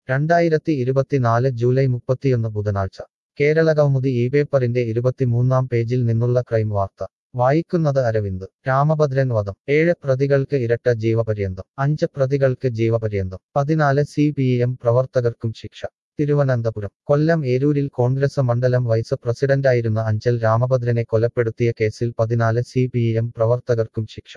രണ്ടായിരത്തി ഇരുപത്തിനാല് ജൂലൈ മുപ്പത്തിയൊന്ന് ബുധനാഴ്ച കേരള കൗമുദി ഈ പേപ്പറിന്റെ ഇരുപത്തിമൂന്നാം പേജിൽ നിന്നുള്ള ക്രൈം വാർത്ത വായിക്കുന്നത് അരവിന്ദ് രാമഭദ്രൻ വധം ഏഴ് പ്രതികൾക്ക് ഇരട്ട ജീവപര്യന്തം അഞ്ച് പ്രതികൾക്ക് ജീവപര്യന്തം പതിനാല് സി പി എം പ്രവർത്തകർക്കും ശിക്ഷ തിരുവനന്തപുരം കൊല്ലം ഏരൂരിൽ കോൺഗ്രസ് മണ്ഡലം വൈസ് പ്രസിഡന്റായിരുന്ന അഞ്ചൽ രാമഭദ്രനെ കൊലപ്പെടുത്തിയ കേസിൽ പതിനാല് സി പി എം പ്രവർത്തകർക്കും ശിക്ഷ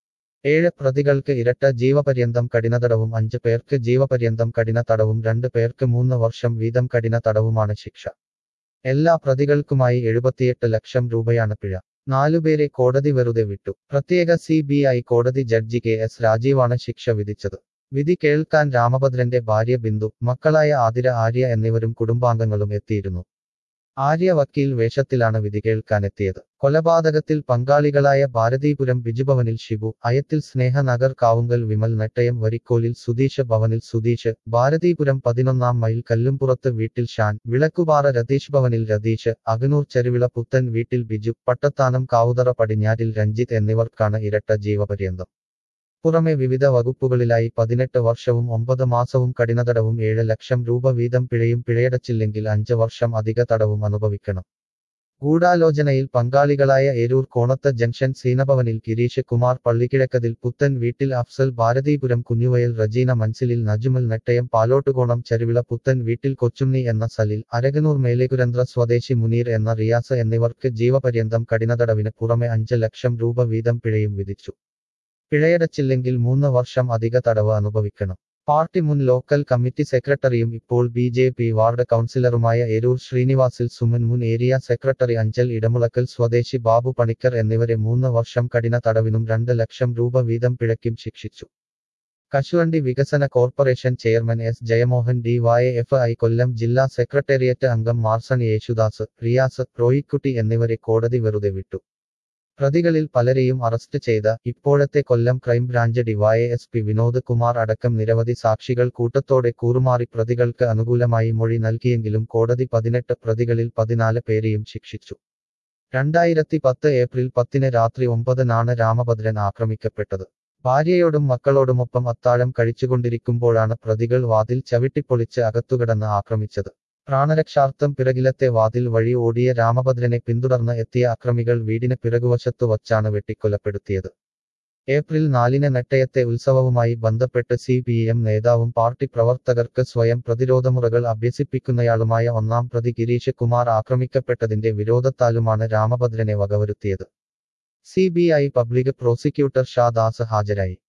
ഏഴ് പ്രതികൾക്ക് ഇരട്ട ജീവപര്യന്തം കഠിനതടവും അഞ്ച് പേർക്ക് ജീവപര്യന്തം കഠിന തടവും രണ്ട് പേർക്ക് മൂന്ന് വർഷം വീതം കഠിന തടവുമാണ് ശിക്ഷ എല്ലാ പ്രതികൾക്കുമായി എഴുപത്തിയെട്ട് ലക്ഷം രൂപയാണ് പിഴ നാലുപേരെ കോടതി വെറുതെ വിട്ടു പ്രത്യേക സി ബി ഐ കോടതി ജഡ്ജി കെ എസ് രാജീവാണ് ശിക്ഷ വിധിച്ചത് വിധി കേൾക്കാൻ രാമഭദ്രന്റെ ഭാര്യ ബിന്ദു മക്കളായ ആതിര ആര്യ എന്നിവരും കുടുംബാംഗങ്ങളും എത്തിയിരുന്നു ആര്യ വക്കീൽ വേഷത്തിലാണ് വിധി കേൾക്കാനെത്തിയത് കൊലപാതകത്തിൽ പങ്കാളികളായ ഭാരതീപുരം ബിജുഭവനിൽ ഷിബു അയത്തിൽ സ്നേഹനഗർ കാവുങ്കൽ വിമൽ നെട്ടയം വരിക്കോലിൽ സുധീഷ് ഭവനിൽ സുധീഷ് ഭാരതീപുരം പതിനൊന്നാം മൈൽ കല്ലുംപുറത്ത് വീട്ടിൽ ഷാൻ വിളക്കുപാറ രതീഷ് ഭവനിൽ രതീഷ് അകനൂർ ചെരുവിള പുത്തൻ വീട്ടിൽ ബിജു പട്ടത്താനം കാവുതറ പടിഞ്ഞാറ്റിൽ രഞ്ജിത്ത് എന്നിവർക്കാണ് ഇരട്ട ജീവപര്യന്തം പുറമെ വിവിധ വകുപ്പുകളിലായി പതിനെട്ട് വർഷവും ഒമ്പത് മാസവും കഠിനതടവും ഏഴ് ലക്ഷം രൂപ വീതം പിഴയും പിഴയടച്ചില്ലെങ്കിൽ അഞ്ച് വർഷം അധിക തടവും അനുഭവിക്കണം ഗൂഢാലോചനയിൽ പങ്കാളികളായ ഏരൂർ കോണത്ത് ജംഗ്ഷൻ സീനഭവനിൽ ഗിരീഷ് കുമാർ പള്ളിക്കിഴക്കതിൽ പുത്തൻ വീട്ടിൽ അഫ്സൽ ഭാരതീപുരം കുഞ്ഞുവയൽ റജീന മൻസിലിൽ നജുമൽ നെട്ടയം പാലോട്ടുകോണം ചരുവിള പുത്തൻ വീട്ടിൽ കൊച്ചുണ്ണി എന്ന സലിൽ അരകനൂർ മേലേകുരന്ത്ര സ്വദേശി മുനീർ എന്ന റിയാസ് എന്നിവർക്ക് ജീവപര്യന്തം കഠിനതടവിന് പുറമെ അഞ്ച് ലക്ഷം രൂപ വീതം പിഴയും വിധിച്ചു പിഴയടച്ചില്ലെങ്കിൽ മൂന്ന് വർഷം അധിക തടവ് അനുഭവിക്കണം പാർട്ടി മുൻ ലോക്കൽ കമ്മിറ്റി സെക്രട്ടറിയും ഇപ്പോൾ ബി ജെ പി വാർഡ് കൗൺസിലറുമായ എരൂർ ശ്രീനിവാസിൽ സുമൻ മുൻ ഏരിയ സെക്രട്ടറി അഞ്ചൽ ഇടമുളക്കൽ സ്വദേശി ബാബു പണിക്കർ എന്നിവരെ മൂന്ന് വർഷം കഠിന തടവിനും രണ്ട് ലക്ഷം രൂപ വീതം പിഴയ്ക്കും ശിക്ഷിച്ചു കശുവണ്ടി വികസന corporation chairman S Jayamohan D Y F I Kollam ജില്ലാ സെക്രട്ടേറിയറ്റ് അംഗം മാർസൺ യേശുദാസ് റിയാസ് റോയിക്കുട്ടി എന്നിവരെ കോടതി വെറുതെ വിട്ടു പ്രതികളിൽ പലരെയും അറസ്റ്റ് ചെയ്ത ഇപ്പോഴത്തെ കൊല്ലം ക്രൈംബ്രാഞ്ച് ഡിവൈഎസ്പി വിനോദ് കുമാർ അടക്കം നിരവധി സാക്ഷികൾ കൂട്ടത്തോടെ കൂറുമാറി പ്രതികൾക്ക് അനുകൂലമായി മൊഴി നൽകിയെങ്കിലും കോടതി പതിനെട്ട് പ്രതികളിൽ പതിനാല് പേരെയും ശിക്ഷിച്ചു രണ്ടായിരത്തി പത്ത് ഏപ്രിൽ പത്തിന് രാത്രി ഒമ്പതിനാണ് രാമഭദ്രൻ ആക്രമിക്കപ്പെട്ടത് ഭാര്യയോടും മക്കളോടുമൊപ്പം അത്താഴം കഴിച്ചുകൊണ്ടിരിക്കുമ്പോഴാണ് പ്രതികൾ വാതിൽ ചവിട്ടിപ്പൊളിച്ച് അകത്തുകിടന്ന് ആക്രമിച്ചത് പ്രാണരക്ഷാർത്ഥം പിറകിലത്തെ വാതിൽ വഴി ഓടിയ രാമഭദ്രനെ പിന്തുടർന്ന് എത്തിയ അക്രമികൾ വീടിന് പിറകുവശത്തു വച്ചാണ് വെട്ടിക്കൊലപ്പെടുത്തിയത് ഏപ്രിൽ നാലിന് നെട്ടയത്തെ ഉത്സവവുമായി ബന്ധപ്പെട്ട് സി പി എം നേതാവും പാർട്ടി പ്രവർത്തകർക്ക് സ്വയം പ്രതിരോധമുറകൾ അഭ്യസിപ്പിക്കുന്നയാളുമായ ഒന്നാം പ്രതി ഗിരീഷ് കുമാർ ആക്രമിക്കപ്പെട്ടതിന്റെ വിരോധത്താലുമാണ് രാമഭദ്രനെ വകവരുത്തിയത് C B I public prosecutor Shah Das ഹാജരായി